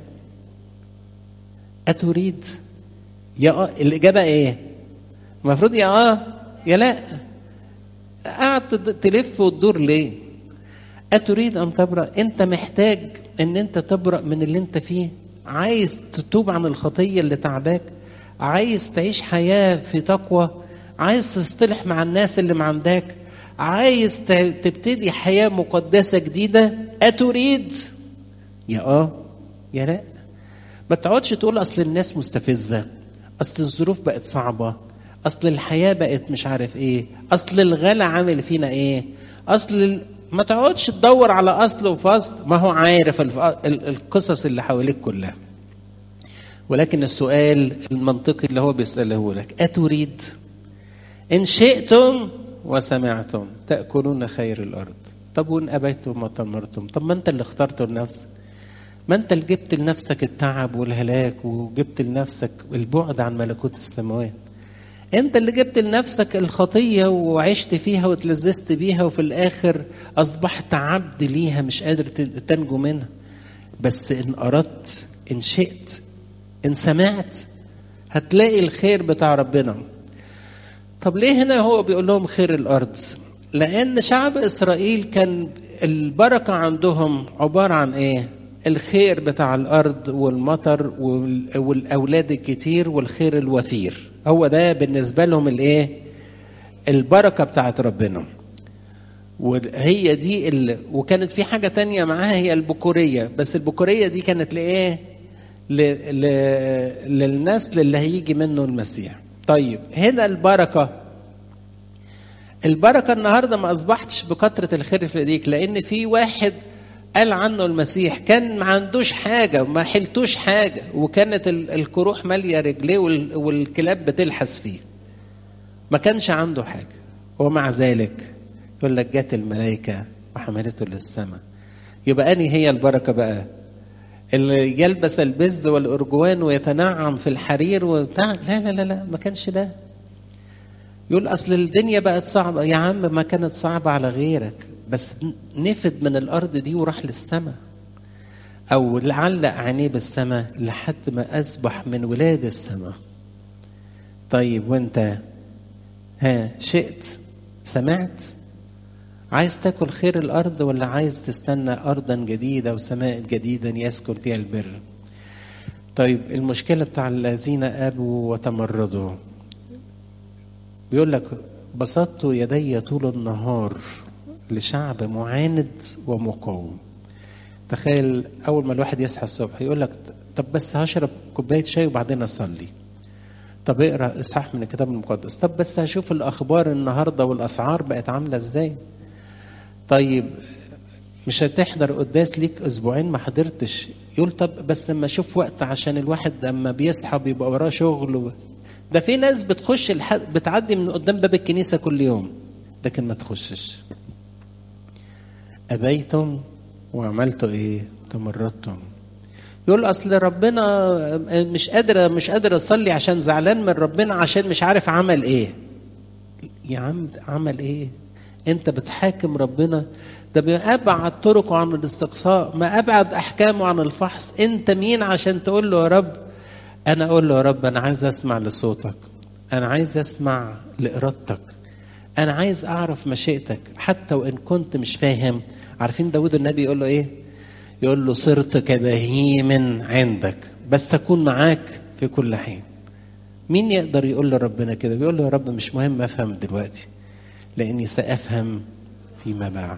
أتريد يا آه الإجابة إيه المفروض يا آه يا لا قاعد تلف وتدور ليه أتريد أن تبرأ أنت محتاج أن أنت تبرأ من اللي أنت فيه عايز تتوب عن الخطية اللي تعباك عايز تعيش حياة في تقوى عايز تصطلح مع الناس اللي معنداك عايز تبتدي حياة مقدسة جديدة أتريد يا آه يا لا ما تقعدش تقول أصل الناس مستفزة أصل الظروف بقت صعبة أصل الحياة بقت مش عارف إيه أصل الغلا عامل فينا إيه أصل ما تقعدش تدور على أصل وفصل ما هو عارف القصص اللي حواليك كلها ولكن السؤال المنطقي اللي هو بيسأله لك أتريد إن شئتم وسمعتم تأكلون خير الأرض طب وإن أبيتم وتمرتم طب ما أنت اللي اخترته لنفسك ما انت اللي جبت لنفسك التعب والهلاك وجبت لنفسك البعد عن ملكوت السماوات انت اللي جبت لنفسك الخطية وعشت فيها وتلذذت بيها وفي الاخر اصبحت عبد ليها مش قادر تنجو منها بس ان اردت ان شئت ان سمعت هتلاقي الخير بتاع ربنا طب ليه هنا هو بيقول لهم خير الارض لان شعب اسرائيل كان البركه عندهم عباره عن ايه الخير بتاع الارض والمطر والاولاد الكتير والخير الوفير هو ده بالنسبه لهم الايه البركه بتاعت ربنا وهي دي ال... وكانت في حاجه تانية معاها هي البكوريه بس البكوريه دي كانت لايه ل... ل... للنسل اللي هيجي منه المسيح طيب هنا البركه البركه النهارده ما اصبحتش بكثره الخير في ايديك لان في واحد قال عنه المسيح كان ما عندوش حاجه ما حلتوش حاجه وكانت الكروح ماليه رجليه والكلاب بتلحس فيه ما كانش عنده حاجه ومع ذلك يقول لك جت الملائكه وحملته للسماء يبقى اني هي البركه بقى اللي يلبس البز والارجوان ويتنعم في الحرير وبتاع لا لا لا لا ما كانش ده يقول اصل الدنيا بقت صعبه يا عم ما كانت صعبه على غيرك بس نفد من الارض دي وراح للسماء او علق عينيه بالسماء لحد ما اصبح من ولاد السماء طيب وانت ها شئت سمعت عايز تاكل خير الارض ولا عايز تستنى ارضا جديده وسماء جديدا يسكن فيها البر طيب المشكله بتاع الذين ابوا وتمردوا بيقول لك بسطت يدي طول النهار لشعب معاند ومقاوم تخيل اول ما الواحد يصحى الصبح يقول لك طب بس هشرب كوبايه شاي وبعدين اصلي طب اقرا اصحاح من الكتاب المقدس طب بس هشوف الاخبار النهارده والاسعار بقت عامله ازاي طيب مش هتحضر قداس ليك اسبوعين ما حضرتش يقول طب بس لما اشوف وقت عشان الواحد لما بيصحى بيبقى وراه شغل و... ده في ناس بتخش الح... بتعدي من قدام باب الكنيسه كل يوم لكن ما تخشش أبيتم وعملتوا إيه؟ تمردتم. يقول أصل ربنا مش قادر مش قادر أصلي عشان زعلان من ربنا عشان مش عارف عمل إيه. يا عم عمل إيه؟ أنت بتحاكم ربنا ده بأبعد طرقه عن الاستقصاء ما أبعد أحكامه عن الفحص أنت مين عشان تقول له يا رب أنا أقول له يا رب أنا عايز أسمع لصوتك أنا عايز أسمع لإرادتك أنا عايز أعرف مشيئتك حتى وإن كنت مش فاهم عارفين داود النبي يقول له إيه؟ يقول له صرت كبهيم عندك بس تكون معاك في كل حين مين يقدر يقول لربنا كده بيقول له يا رب مش مهم أفهم دلوقتي لأني سأفهم فيما بعد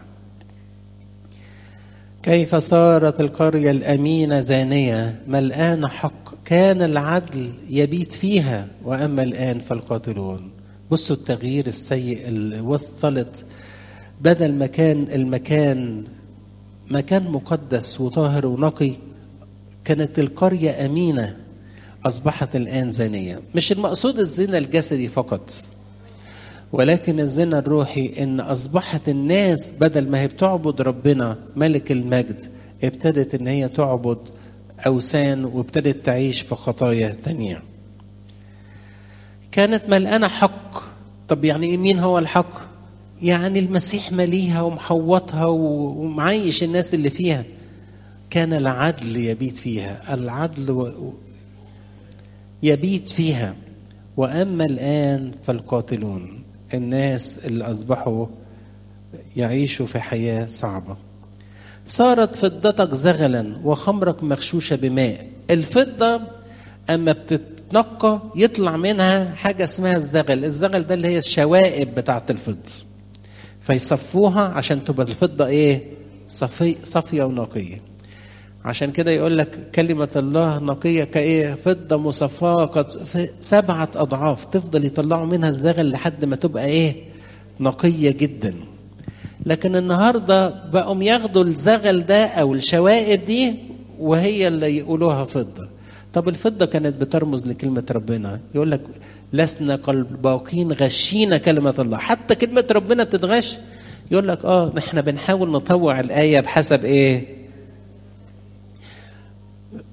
كيف صارت القرية الأمينة زانية ملآن حق كان العدل يبيت فيها وأما الآن فالقاتلون بصوا التغيير السيء اللي وصلت بدل مكان المكان مكان مقدس وطاهر ونقي كانت القرية أمينة أصبحت الآن زانية مش المقصود الزنا الجسدي فقط ولكن الزنا الروحي ان اصبحت الناس بدل ما هي بتعبد ربنا ملك المجد ابتدت ان هي تعبد اوثان وابتدت تعيش في خطايا تانية كانت ملقانة حق طب يعني مين هو الحق يعني المسيح مليها ومحوطها ومعيش الناس اللي فيها كان العدل يبيت فيها العدل يبيت فيها واما الان فالقاتلون الناس اللي اصبحوا يعيشوا في حياه صعبه صارت فضتك زغلا وخمرك مغشوشه بماء الفضه اما بتتنقى يطلع منها حاجه اسمها الزغل الزغل ده اللي هي الشوائب بتاعه الفضه فيصفوها عشان تبقى الفضه ايه صفي صافيه ونقيه عشان كده يقول لك كلمة الله نقية كإيه فضة مصفاة قد سبعة أضعاف تفضل يطلعوا منها الزغل لحد ما تبقى إيه نقية جدا لكن النهاردة بقوا ياخدوا الزغل ده أو الشوائب دي وهي اللي يقولوها فضة طب الفضة كانت بترمز لكلمة ربنا يقول لك لسنا كالباقين غشينا كلمة الله حتى كلمة ربنا بتتغش يقول لك اه احنا بنحاول نطوع الآية بحسب ايه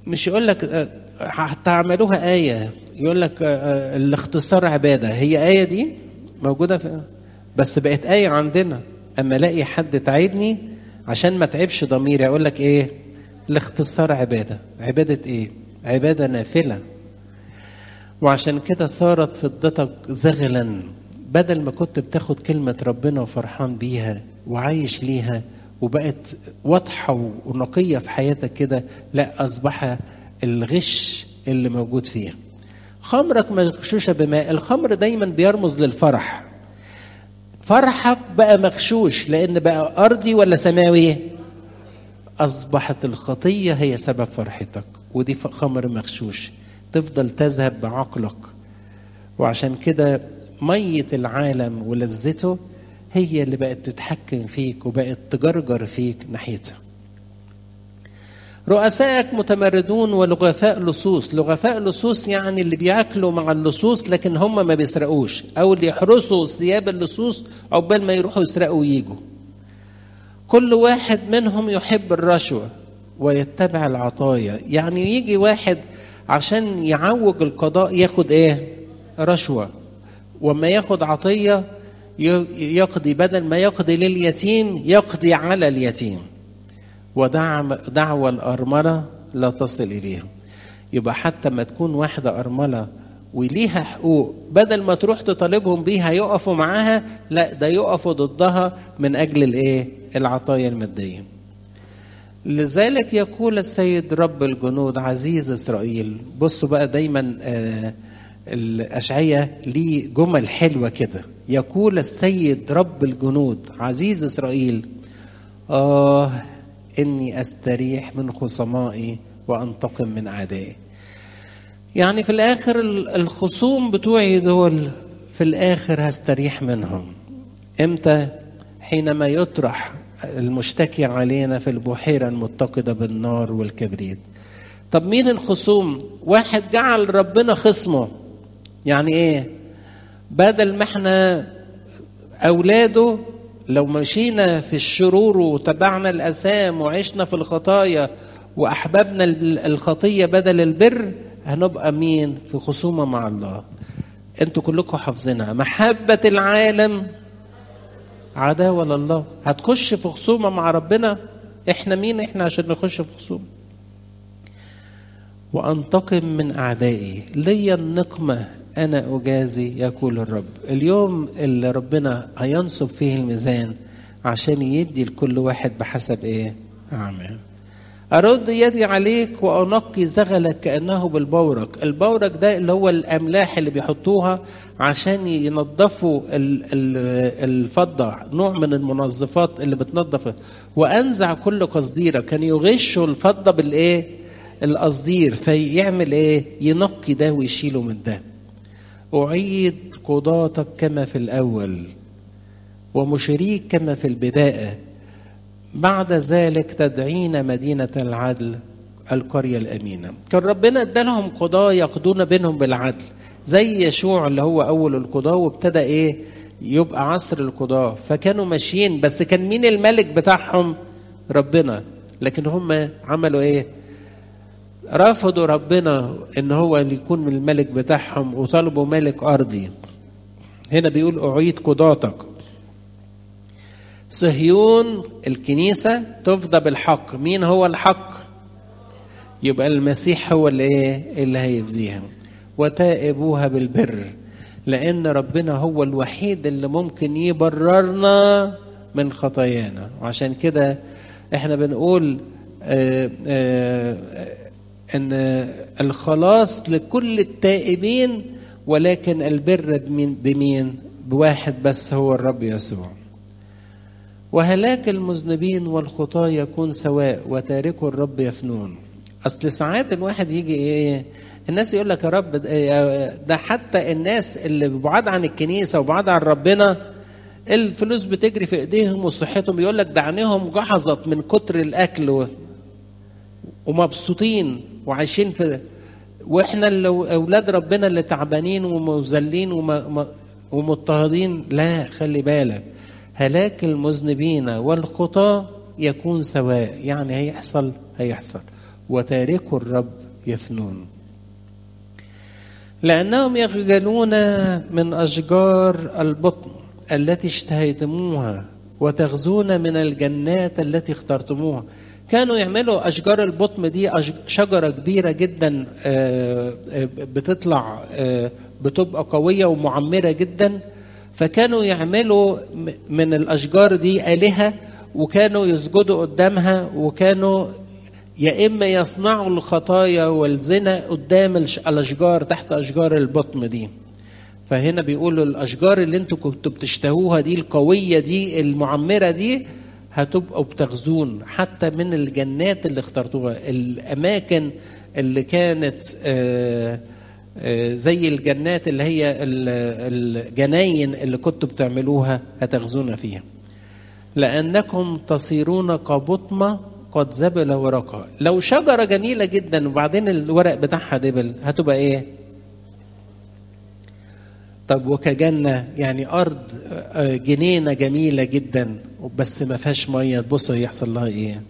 مش يقول لك حتى عملوها آية يقول لك الاختصار عبادة هي آية دي موجودة في بس بقت آية عندنا أما ألاقي حد تعبني عشان ما تعبش ضميري أقول لك إيه الاختصار عبادة عبادة إيه عبادة نافلة وعشان كده صارت فضتك زغلا بدل ما كنت بتاخد كلمة ربنا وفرحان بيها وعايش ليها وبقت واضحة ونقية في حياتك كده لا أصبح الغش اللي موجود فيها خمرك مغشوشة بماء الخمر دايما بيرمز للفرح فرحك بقى مغشوش لأن بقى أرضي ولا سماوي أصبحت الخطية هي سبب فرحتك ودي خمر مغشوش تفضل تذهب بعقلك وعشان كده مية العالم ولذته هي اللي بقت تتحكم فيك وبقت تجرجر فيك ناحيتها رؤسائك متمردون ولغفاء لصوص لغفاء لصوص يعني اللي بياكلوا مع اللصوص لكن هم ما بيسرقوش او اللي يحرسوا ثياب اللصوص عقبال ما يروحوا يسرقوا ويجوا كل واحد منهم يحب الرشوة ويتبع العطايا يعني يجي واحد عشان يعوج القضاء ياخد ايه رشوة وما ياخد عطية يقضي بدل ما يقضي لليتيم يقضي على اليتيم ودعوى الأرملة لا تصل إليها يبقى حتى ما تكون واحدة أرملة وليها حقوق بدل ما تروح تطالبهم بيها يقفوا معاها لا ده يقفوا ضدها من أجل الإيه العطايا المادية لذلك يقول السيد رب الجنود عزيز إسرائيل بصوا بقى دايما آه الأشعية ليه جمل حلوة كده يقول السيد رب الجنود عزيز إسرائيل آه إني أستريح من خصمائي وأنتقم من أعدائي يعني في الآخر الخصوم بتوعي دول في الآخر هستريح منهم إمتى حينما يطرح المشتكي علينا في البحيرة المتقدة بالنار والكبريت طب مين الخصوم واحد جعل ربنا خصمه يعني ايه بدل ما احنا اولاده لو مشينا في الشرور وتبعنا الاسام وعشنا في الخطايا واحببنا الخطيه بدل البر هنبقى مين في خصومه مع الله انتوا كلكم حافظينها محبه العالم عداوه لله هتخش في خصومه مع ربنا احنا مين احنا عشان نخش في خصومه وانتقم من اعدائي لي النقمه انا اجازي يقول الرب اليوم اللي ربنا هينصب فيه الميزان عشان يدي لكل واحد بحسب ايه اعمال ارد يدي عليك وانقي زغلك كانه بالبورق البورق ده اللي هو الاملاح اللي بيحطوها عشان ينظفوا الفضه نوع من المنظفات اللي بتنظف وانزع كل قصديره كان يغشوا الفضه بالايه القصدير فيعمل ايه ينقي ده ويشيله من ده أعيد قضاتك كما في الأول ومشريك كما في البداية بعد ذلك تدعين مدينة العدل القرية الأمينة كان ربنا ادالهم قضاة يقضون بينهم بالعدل زي يشوع اللي هو أول القضاة وابتدى إيه يبقى عصر القضاة فكانوا ماشيين بس كان مين الملك بتاعهم ربنا لكن هم عملوا إيه رفضوا ربنا ان هو اللي يكون من الملك بتاعهم وطلبوا ملك ارضي هنا بيقول اعيد قضاتك صهيون الكنيسة تفضى بالحق مين هو الحق يبقى المسيح هو اللي ايه اللي هيفديها وتائبوها بالبر لان ربنا هو الوحيد اللي ممكن يبررنا من خطايانا وعشان كده احنا بنقول آآ آآ ان الخلاص لكل التائبين ولكن البر بمين, بمين بواحد بس هو الرب يسوع وهلاك المذنبين والخطاة يكون سواء وتاركوا الرب يفنون اصل ساعات الواحد يجي ايه الناس يقول لك يا رب ده حتى الناس اللي بعاد عن الكنيسه وبعاد عن ربنا الفلوس بتجري في ايديهم وصحتهم يقول لك ده عينيهم جحظت من كتر الاكل ومبسوطين وعايشين في واحنا اللي اولاد ربنا اللي تعبانين ومذلين ومضطهدين لا خلي بالك هلاك المذنبين والخطاة يكون سواء يعني هيحصل هيحصل وتاركوا الرب يفنون لأنهم يخجلون من أشجار البطن التي اشتهيتموها وتغزون من الجنات التي اخترتموها كانوا يعملوا أشجار البطن دي شجرة كبيرة جدا بتطلع بتبقى قوية ومعمرة جدا فكانوا يعملوا من الأشجار دي آلهة وكانوا يسجدوا قدامها وكانوا يا إما يصنعوا الخطايا والزنا قدام الأشجار تحت أشجار البطن دي فهنا بيقولوا الأشجار اللي انتوا كنتوا بتشتهوها دي القوية دي المعمرة دي هتبقوا بتغزون حتى من الجنات اللي اخترتوها الأماكن اللي كانت آآ آآ زي الجنات اللي هي الجناين اللي كنتوا بتعملوها هتغزون فيها لأنكم تصيرون كبطمة قد زبل ورقها لو شجرة جميلة جدا وبعدين الورق بتاعها دبل هتبقى ايه طب وكجنة يعني أرض جنينة جميلة جدا بس ما فيهاش مية تبص يحصل لها إيه؟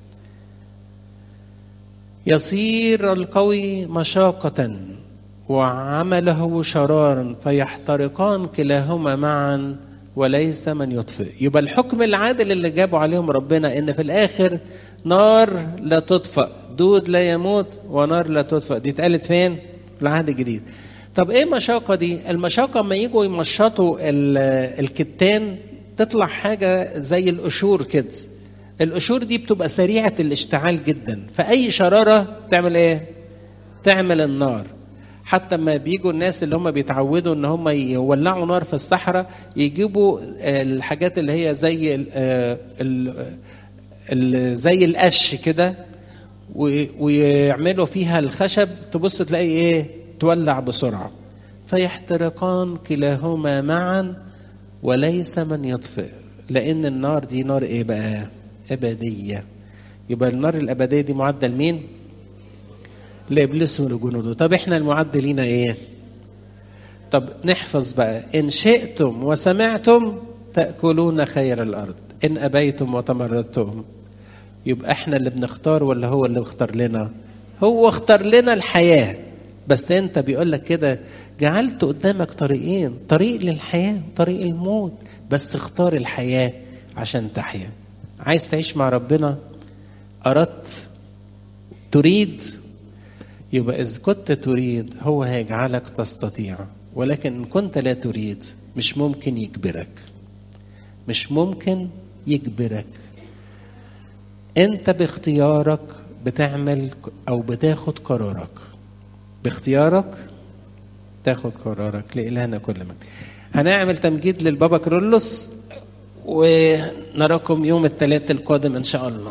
يصير القوي مشاقة وعمله شرارا فيحترقان كلاهما معا وليس من يطفئ يبقى الحكم العادل اللي جابوا عليهم ربنا ان في الاخر نار لا تطفأ دود لا يموت ونار لا تطفأ دي اتقالت فين في العهد الجديد طب ايه المشاقه دي المشاقه اما يجوا يمشطوا الكتان تطلع حاجه زي القشور كده القشور دي بتبقى سريعه الاشتعال جدا فاي شراره تعمل ايه تعمل النار حتى ما بيجوا الناس اللي هم بيتعودوا ان هم يولعوا نار في الصحراء يجيبوا الحاجات اللي هي زي ال ال ال زي القش كده ويعملوا فيها الخشب تبص تلاقي ايه تولع بسرعه فيحترقان كلاهما معا وليس من يطفئ لان النار دي نار ايه بقى ابديه يبقى النار الابديه دي معدل مين لابليس ولجنوده طب احنا المعد لينا ايه طب نحفظ بقى ان شئتم وسمعتم تاكلون خير الارض ان ابيتم وتمردتم يبقى احنا اللي بنختار ولا هو اللي اختار لنا هو اختار لنا الحياه بس انت بيقول لك كده جعلت قدامك طريقين طريق للحياه وطريق الموت بس اختار الحياه عشان تحيا عايز تعيش مع ربنا اردت تريد يبقى إذ كنت تريد هو هيجعلك تستطيع ولكن إن كنت لا تريد مش ممكن يجبرك مش ممكن يجبرك أنت باختيارك بتعمل أو بتاخد قرارك باختيارك تاخد قرارك لإلهنا كل من هنعمل تمجيد للبابا كرولوس ونراكم يوم الثلاث القادم إن شاء الله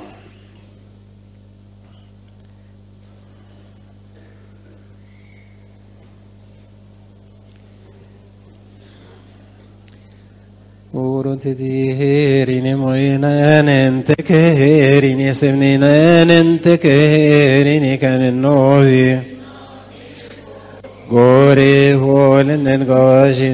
Urunti di herini moinanen te keherini semninanen te keherini kanin novi. Gore holen den gajin